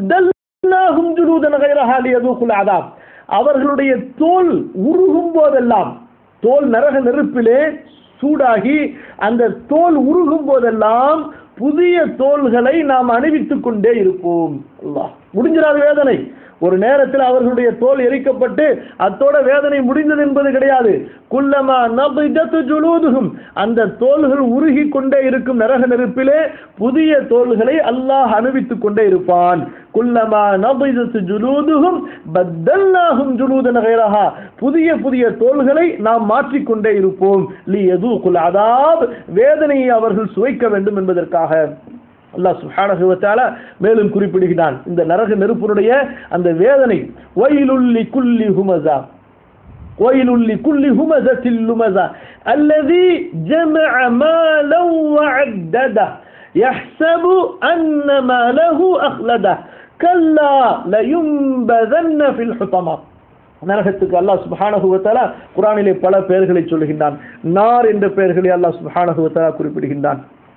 பத்தல்னாஹும் ஜுலூதன் கைரஹா லியதுகுல் அதாப் அவர்களுடைய தோல் உருகும் போதெல்லாம் தோல் நரக நெருப்பிலே சூடாகி அந்த தோல் உருகும் போதெல்லாம் புதிய தோள்களை நாம் அணிவித்துக் கொண்டே இருப்போம் அல்லாஹ் முடிஞ்சிடாத வேதனை ஒரு நேரத்தில் அவர்களுடைய தோல் எரிக்கப்பட்டு அத்தோட வேதனை முடிந்தது என்பது கிடையாது குல்லமா நபிஜத்து ஜுலூதுகும் அந்த தோள்கள் உருகி கொண்டே இருக்கும் நரக நெருப்பிலே புதிய தோள்களை அல்லாஹ் அணிவித்துக் கொண்டே இருப்பான் குல்லமா நபிஜத்து ஜுலூதுகும் பத்தல்லாஹும் ஜுலூதன கைரஹா புதிய புதிய தோள்களை நாம் மாற்றிக்கொண்டே இருப்போம் லி எது அதாப் வேதனையை அவர்கள் சுவைக்க வேண்டும் என்பதற்காக அல்லாஹ் சுப்ஹானஹு வ தஆலா மேலும் குறிப்பிடுகிறான் இந்த நரக நெருப்பினுடைய அந்த வேதனை வயலுல்லி குல்லி ஹுமஸா வயலுல்லி குல்லி ஹுமஸத்தில் லுமஸா الذي جمع مالا وعدده يحسب أن ماله أخلده كلا لينبذن في الحطمة நரகத்துக்கு அல்லாஹ் சுப்ஹானஹு வ தஆலா குர்ஆனிலே பல பெயர்களை சொல்லுகின்றான் நார் என்ற பெயர்களை அல்லாஹ் சுப்ஹானஹு வ தஆலா குறிப்பிடுகின்றான்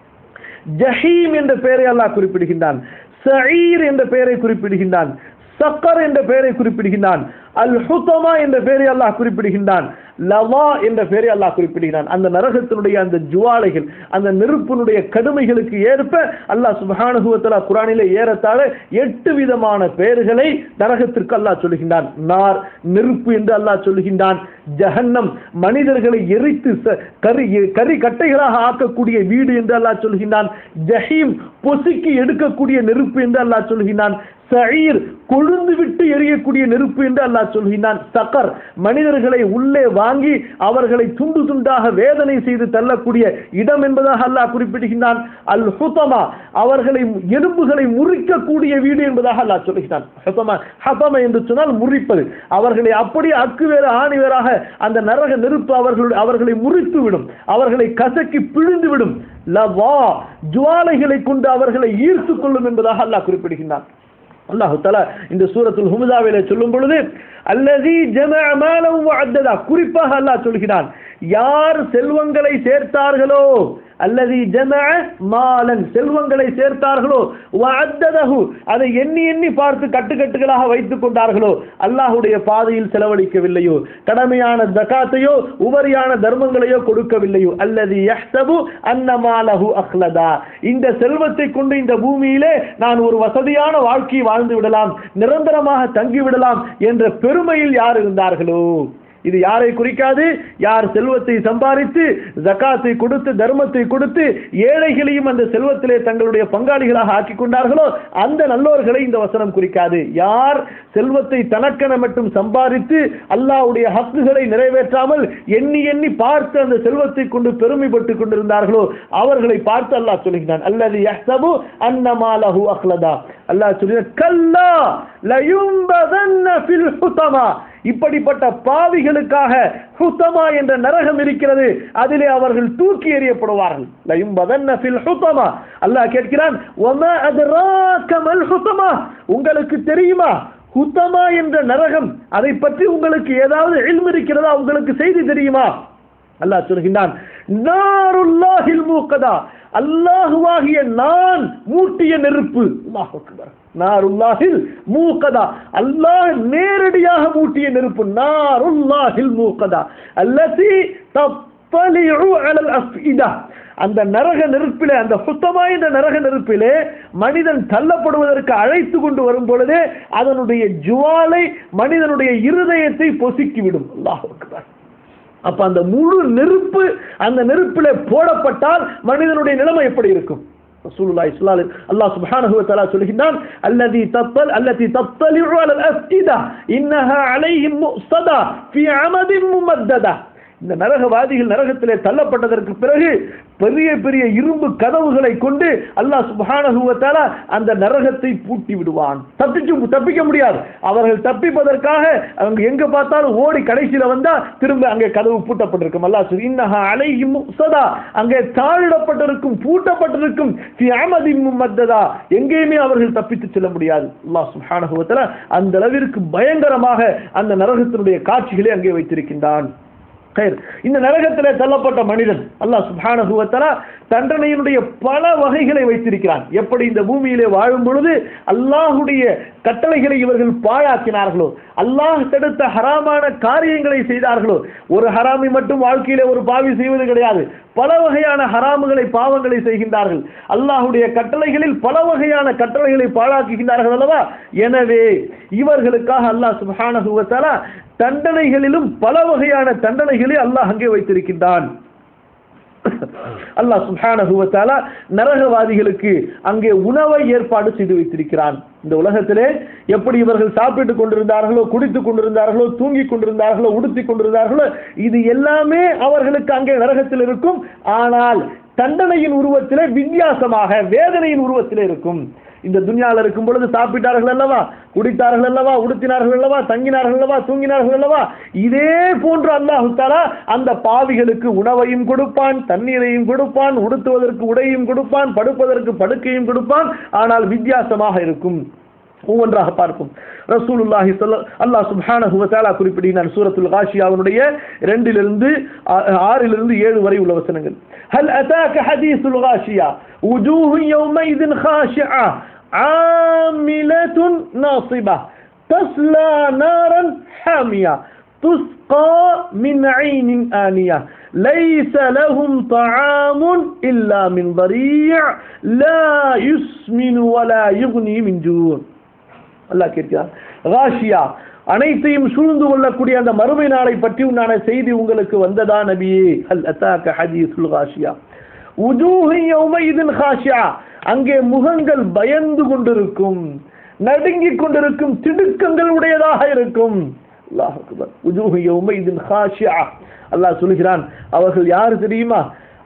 ஜஹீம் என்ற பெயரை அல்லாஹ் குறிப்பிடுகின்றான் சயீர் என்ற பெயரை குறிப்பிடுகின்றான் சக்கர் என்ற பெயரை குறிப்பிடுகின்றான் அல் ஹுத்தமா என்ற பெயரை அல்லாஹ் குறிப்பிடுகின்றான் லவா என்ற பெயரை அல்லாஹ் குறிப்பிடுகிறான் அந்த நரகத்தினுடைய அந்த ஜுவாலைகள் அந்த நெருப்பினுடைய கடுமைகளுக்கு ஏற்ப அல்லாஹ் சுபஹானுகுவத்தலா குரானிலே ஏறத்தாழ எட்டு விதமான பெயர்களை நரகத்திற்கு அல்லாஹ் சொல்லுகின்றான் நார் நெருப்பு என்று அல்லாஹ் சொல்லுகின்றான் ஜஹன்னம் மனிதர்களை எரித்து ச- கரி கரி கட்டைகளாக ஆக்கக்கூடிய வீடு என்று அல்லாஹ் சொல்கின்றான் ஜஹீம் பொசுக்கி எடுக்கக்கூடிய நெருப்பு என்று அல்லாஹ் சொல்கின்றான் சயீர் கொழுந்து விட்டு எரியக்கூடிய நெருப்பு என்று அல்லாஹ் சொல்கின்றான் சக்கர் மனிதர்களை உள்ளே வாங்கி அவர்களை துண்டு துண்டாக வேதனை செய்து தள்ளக்கூடிய இடம் என்பதாக அல்லாஹ் குறிப்பிடுகின்றான் அல் ஹுதமா அவர்களை எலும்புகளை முறிக்கக்கூடிய வீடு என்பதாக அல்லாஹ் சொல்கிறான் ஹுதமா ஹதம என்று சொன்னால் முறிப்பது அவர்களை அப்படியே அக்கு வேறு ஆணி வேறாக அந்த நரக நெருப்பு அவர்களுடைய அவர்களை முறித்து விடும் அவர்களை கசக்கி பிழிந்து விடும் லவா ஜுவாலைகளை கொண்டு அவர்களை ஈர்த்துக் கொள்ளும் என்பதாக அல்லாஹ் குறிப்பிடுகின்றான் அல்லாஹு தஆலா இந்த சூரத்துல் ஹுமுதாவிலே சொல்லும் பொழுது அல்லதி ஜமஅ மாலன் வஅத்ததா குறிப்பாக அல்லாஹ் சொல்கிறான் யார் செல்வங்களை சேர்த்தார்களோ அல்லதி ஜமஅ மாலன் செல்வங்களை சேர்த்தார்களோ வஅத்ததஹு அதை எண்ணி எண்ணி பார்த்து கட்டுக்கட்டுகளாக வைத்துக் கொண்டார்களோ அல்லாஹ்வுடைய பாதையில் செலவழிக்கவில்லையோ கடமையான ஜகாத்தையோ உபரியான தர்மங்களையோ கொடுக்கவில்லையோ அல்லதி யஹ்சபு அன்ன மாலஹு அஹ்லதா இந்த செல்வத்தை கொண்டு இந்த பூமியிலே நான் ஒரு வசதியான வாழ்க்கை வாழ்ந்து விடலாம் நிரந்தரமாக தங்கி விடலாம் என்ற பெருமையில் யார் இருந்தார்களோ இது யாரை குறிக்காது யார் செல்வத்தை சம்பாதித்து ஜகாத்தை கொடுத்து தர்மத்தை கொடுத்து ஏழைகளையும் அந்த செல்வத்திலே தங்களுடைய பங்காளிகளாக ஆக்கிக் கொண்டார்களோ அந்த நல்லோர்களை இந்த வசனம் குறிக்காது யார் செல்வத்தை தனக்கென மட்டும் சம்பாதித்து அல்லாஹ்வுடைய ஹக்குகளை நிறைவேற்றாமல் எண்ணி எண்ணி பார்த்து அந்த செல்வத்தை கொண்டு பெருமைப்பட்டு கொண்டிருந்தார்களோ அவர்களை பார்த்து அல்லாஹ் சொல்கிறான் அல்லது யஹ்சபு அன்னமாலஹு அஹ்லதா அல்லாஹ் சொல்கிறான் கல்லா லயும்பதன்ன ஃபில் ஹுதமா இப்படிப்பட்ட பாவிகளுக்காக ஹுத்தமா என்ற நரகம் இருக்கிறது அதிலே அவர்கள் தூக்கி எறியப்படுவார்கள் லயும்பதன்ன ஃபில் ஹுத்தமா அல்லாஹ் கேட்கிறான் வமா அத்ராக மல் ஹுத்தமா உங்களுக்கு தெரியுமா ஹுத்தமா என்ற நரகம் அதை பற்றி உங்களுக்கு ஏதாவது இல்மு இருக்கிறதா உங்களுக்கு செய்தி தெரியுமா அல்லாஹ் சொல்கின்றான் நாருல்லாஹில் மூக்கதா அல்லாஹுவாகிய நான் மூட்டிய நெருப்பு அல்லாஹ் அக்பர் நாருல்லாஹில் மூக்கதா அல்லாஹ் நேரடியாக மூட்டிய நெருப்பு நாருல்லாஹில் மூக்கதா அல்லதி தப்பலிஉ அலல் அஃஇதா அந்த நரக நெருப்பிலே அந்த சுத்தமா என்ற நரக நெருப்பிலே மனிதன் தள்ளப்படுவதற்கு அழைத்து கொண்டு வரும் பொழுதே அதனுடைய ஜுவாலை மனிதனுடைய இருதயத்தை பொசுக்கிவிடும் அல்லாஹ் அக்பர் அப்ப அந்த முழு நெருப்பு அந்த நெருப்பிலே போடப்பட்டால் மனிதனுடைய நிலைமை எப்படி இருக்கும் ரசூலுல்லாஹி ஸல்லல்லாஹு அலைஹி அல்லாஹ் சுப்ஹானஹு வ தஆலா சொல்கிறான் அல்லதி தத்தல் அல்லதி தத்தலிஉ அலல் அஃஇதா இன்னஹா அலைஹிம் முஸதா ஃபீ அமதின் முமத்ததா இந்த நரகவாதிகள் நரகத்திலே தள்ளப்பட்டதற்கு பிறகு பெரிய பெரிய இரும்பு கதவுகளை கொண்டு அல்லாஹ் சுப்ஹானஹு வ தஆலா அந்த நரகத்தை பூட்டி விடுவான் தப்பிச்சு தப்பிக்க முடியாது அவர்கள் தப்பிப்பதற்காக அவங்க எங்க பார்த்தாலும் ஓடி கடைசியில வந்தா திரும்ப அங்கே கதவு பூட்டப்பட்டிருக்கும் அல்லாஹ் சொல்லி இன்னஹா அலைஹிம் முஸதா அங்கே தாழிடப்பட்டிருக்கும் பூட்டப்பட்டிருக்கும் ஃபி அமதின் முமத்ததா எங்கேயுமே அவர்கள் தப்பித்து செல்ல முடியாது அல்லாஹ் சுப்ஹானஹு வ தஆலா அந்த அளவிற்கு பயங்கரமாக அந்த நரகத்தினுடைய காட்சிகளை அங்கே வைத்திருக்கின்றான் கயிர் இந்த நரகத்திலே தள்ளப்பட்ட மனிதன் அல்லாஹ் சுப்ஹானஹு வ தஆலா தண்டனையினுடைய பல வகைகளை வைத்திருக்கிறான் எப்படி இந்த பூமியிலே வாழும் பொழுது அல்லாஹுடைய கட்டளைகளை இவர்கள் பாழாக்கினார்களோ அல்லாஹ் தடுத்த ஹராமான காரியங்களை செய்தார்களோ ஒரு ஹராமி மட்டும் வாழ்க்கையிலே ஒரு பாவி செய்வது கிடையாது பல வகையான ஹராமுகளை பாவங்களை செய்கின்றார்கள் அல்லாஹுடைய கட்டளைகளில் பல வகையான கட்டளைகளை பாழாக்குகின்றார்கள் அல்லவா எனவே இவர்களுக்காக அல்லாஹ் சுப்ஹானஹு வ தஆலா தண்டனைகளிலும் பல வகையான தண்டனைகளை அல்லாஹ் அங்கே வைத்திருக்கின்றான் அல்லாஹ் சுப்ஹானஹு வ தஆலா நரகவாதிகளுக்கு அங்கே உணவை ஏற்பாடு செய்து வைத்திருக்கிறான் இந்த உலகத்திலே எப்படி இவர்கள் சாப்பிட்டுக் கொண்டிருந்தார்களோ குடித்துக் கொண்டிருந்தார்களோ தூங்கிக் கொண்டிருந்தார்களோ உடுத்திக் கொண்டிருந்தார்களோ இது எல்லாமே அவர்களுக்கு அங்கே நரகத்தில் இருக்கும் ஆனால் தண்டனையின் உருவத்திலே வித்தியாசமாக வேதனையின் உருவத்திலே இருக்கும் இந்த துன்யாவில் இருக்கும் பொழுது சாப்பிட்டார்கள் அல்லவா குடித்தார்கள் அல்லவா உடுத்தினார்கள் அல்லவா தங்கினார்கள் அல்லவா தூங்கினார்கள் அல்லவா இதே போன்று அல்லாஹு தாலா அந்த பாவிகளுக்கு உணவையும் கொடுப்பான் தண்ணீரையும் கொடுப்பான் உடுத்துவதற்கு உடையும் கொடுப்பான் படுப்பதற்கு படுக்கையும் கொடுப்பான் ஆனால் வித்தியாசமாக இருக்கும் ஒவ்வொன்றாக பார்ப்போம் ரசூலுல்லாஹி ஸல்ல அல்லாஹ் சுப்ஹானஹு வ தஆலா குறிப்பிடுகிறான் சூரத்துல் காஷியாவினுடைய ரெண்டிலிருந்து ஆ- ஆறிலிருந்து ஏழு வரை உள்ள வசனங்கள் ஹல் அதாக ஹதீஸுல் காஷியா وجوه يومئذ خاشعة عاملة ناصبة تصلى نارا حامية تسقى من عين آنية ليس لهم طعام إلا من ضريع لا يسمن ولا يغني من جوع அல்லாஹ் கேட்கிறார் காஷியா அனைத்தையும் சூழ்ந்து கொள்ளக்கூடிய அந்த மறுமை நாளை பற்றி உண்டான செய்தி உங்களுக்கு வந்ததா நபியே அல் அத்தாக்க ஹதீசுல் காஷியா உஜூஹி யௌமைதின் காஷியா அங்கே முகங்கள் பயந்து கொண்டிருக்கும் நடுங்கிக் கொண்டிருக்கும் திடுக்கங்கள் உடையதாக இருக்கும் அல்லாஹ் அக்பர் உஜூஹி யௌமைதின் காஷியா அல்லாஹ் சொல்கிறான் அவர்கள் யார் தெரியுமா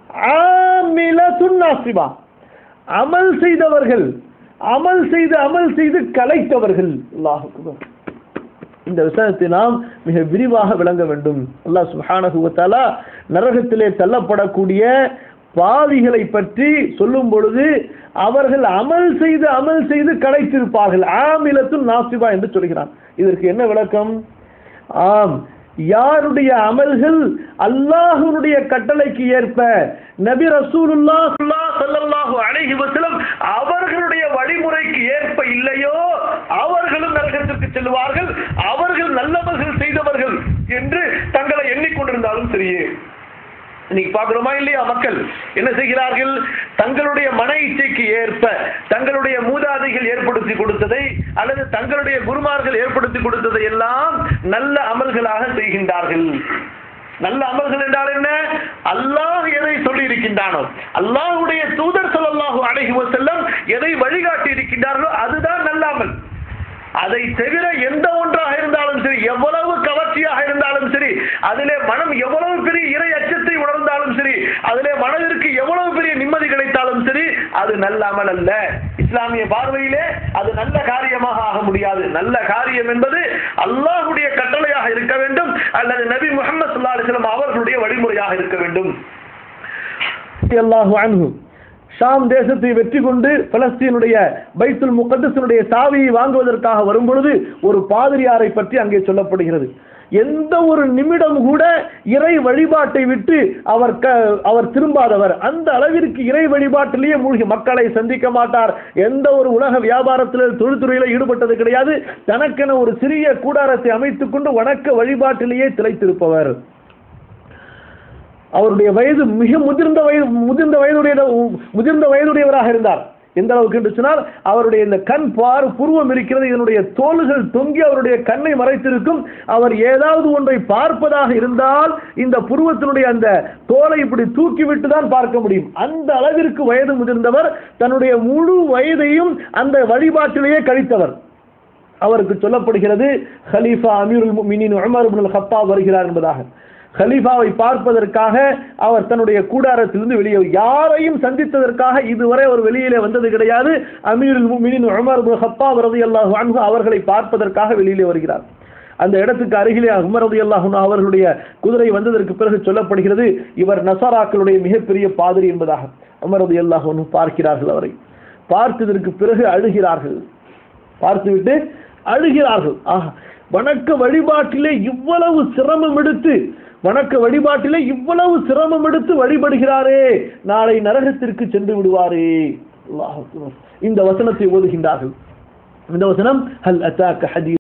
ஆமிலத்துன் நாசிபா அமல் செய்தவர்கள் அமல் செய்து அமல் செய்து கலைத்தவர்கள் அல்லாஹ் அக்பர் இந்த விஷயத்தை நாம் மிக விரிவாக விளங்க வேண்டும் அல்லாஹ் சுப்ஹானஹு வ தஆலா நரகத்திலே தள்ளப்படக்கூடிய பாவிகளை பற்றி சொல்லும் பொழுது அவர்கள் அமல் செய்து அமல் செய்து கலைத்திருப்பார்கள் ஆமிலத்தும் நாசிபா என்று சொல்கிறான் இதற்கு என்ன விளக்கம் ஆம் யாருடைய அமல்கள் அல்லாஹ்வுடைய கட்டளைக்கு ஏற்ப நபி ரசூலுல்லாஹ் ஸல்லல்லாஹு அலைஹி வஸல்லம் அவர்களுடைய வழிமுறைக்கு ஏற்ப இல்லையோ அவர்களும் நரகத்திற்கு செல்வார்கள் அவர்கள் நல்லவர்கள் செய்தவர்கள் என்று தங்களை எண்ணிக்கொண்டிருந்தாலும் சரியே இன்னைக்கு பார்க்கிறோமா இல்லையா மக்கள் என்ன செய்கிறார்கள் தங்களுடைய மன இச்சைக்கு ஏற்ப தங்களுடைய மூதாதைகள் ஏற்படுத்தி கொடுத்ததை அல்லது தங்களுடைய குருமார்கள் ஏற்படுத்தி கொடுத்ததை எல்லாம் நல்ல அமல்களாக செய்கின்றார்கள் நல்ல அமல்கள் என்றால் என்ன அல்லாஹ் எதை சொல்லி இருக்கின்றானோ அல்லாஹ்வுடைய தூதர் ஸல்லல்லாஹு அலைஹி வஸல்லம் எதை வழிகாட்டி இருக்கின்றார்களோ அதுதான் நல்ல அமல் அதை தவிர எந்த ஒன்றாக இருந்தாலும் சரி எவ்வளவு கவர்ச்சியாக இருந்தாலும் சரி அதிலே மனம் எவ்வளவு பெரிய இறை அச்சத்தை உணர்ந்தாலும் சரி அதிலே மனதிற்கு எவ்வளவு பெரிய நிம்மதி கிடைத்தாலும் சரி அது நல்ல அமல் அல்ல இஸ்லாமிய பார்வையிலே அது நல்ல காரியமாக ஆக முடியாது நல்ல காரியம் என்பது அல்லாஹ்வுடைய கட்டளையாக இருக்க வேண்டும் அல்லது நபி முகமது ஸல்லல்லாஹு அலைஹி வஸல்லம் அவர்களுடைய வழிமுறையாக இருக்க வேண்டும் அல்லாஹு அன்ஹு ஷாம் தேசத்தை வெற்றி கொண்டு பலஸ்தீனுடைய பைத்துல் முகத்தஸினுடைய சாவியை வாங்குவதற்காக வரும் பொழுது ஒரு பாதிரியாரை பற்றி அங்கே சொல்லப்படுகிறது எந்த ஒரு நிமிடம் கூட இறை வழிபாட்டை விட்டு அவர் க அவர் திரும்பாதவர் அந்த அளவிற்கு இறை வழிபாட்டிலேயே மூழ்கி மக்களை சந்திக்க மாட்டார் எந்த ஒரு உலக வியாபாரத்தில் தொழில்துறையில் ஈடுபட்டது கிடையாது தனக்கென ஒரு சிறிய கூடாரத்தை அமைத்துக் கொண்டு வணக்க வழிபாட்டிலேயே திளைத்திருப்பவர் அவருடைய வயது மிக முதிர்ந்த வயது முதிர்ந்த வயதுடைய முதிர்ந்த வயதுடையவராக இருந்தார் எந்த அளவுக்கு என்று சொன்னால் அவருடைய இந்த கண் பார் புருவம் இருக்கிறது இதனுடைய தோள்கள் தொங்கி அவருடைய கண்ணை மறைத்திருக்கும் அவர் ஏதாவது ஒன்றை பார்ப்பதாக இருந்தால் இந்த புருவத்தினுடைய அந்த தோலை இப்படி தூக்கிவிட்டு தான் பார்க்க முடியும் அந்த அளவிற்கு வயது முதிர்ந்தவர் தன்னுடைய முழு வயதையும் அந்த வழிபாட்டிலேயே கழித்தவர் அவருக்கு சொல்லப்படுகிறது ஹலீஃபா அமீருல் முஃமினீன் உமர் இப்னுல் கத்தாப் வருகிறார் என்பதாக ஹலீஃபாவை பார்ப்பதற்காக அவர் தன்னுடைய கூடாரத்திலிருந்து வெளியே யாரையும் சந்தித்ததற்காக இதுவரை அவர் வெளியிலே வந்தது கிடையாது அமீருல் முஃமினீன் உமர் இப்னுல் கத்தாப் ரலியல்லாஹு அன்ஹு அவர்களை பார்ப்பதற்காக வெளியிலே வருகிறார் அந்த இடத்துக்கு அருகிலே உமர் ரலியல்லாஹு அன்ஹு அவர்களுடைய குதிரை வந்ததற்கு பிறகு சொல்லப்படுகிறது இவர் நசராக்களுடைய மிகப்பெரிய பாதிரி என்பதாக உமர் ரலியல்லாஹு அன்ஹு பார்க்கிறார்கள் அவரை பார்த்ததற்கு பிறகு அழுகிறார்கள் பார்த்துவிட்டு அழுகிறார்கள் ஆஹா வணக்க வழிபாட்டிலே இவ்வளவு சிரமம் எடுத்து வணக்க வழிபாட்டிலே இவ்வளவு சிரமம் எடுத்து வழிபடுகிறாரே நாளை நரகத்திற்கு சென்று விடுவாரே அல்லாஹ் அக்பர். இந்த வசனத்தை ஓதுகின்றார்கள் இந்த வசனம் ஹல் அத்தாக்க ஹதீஸ்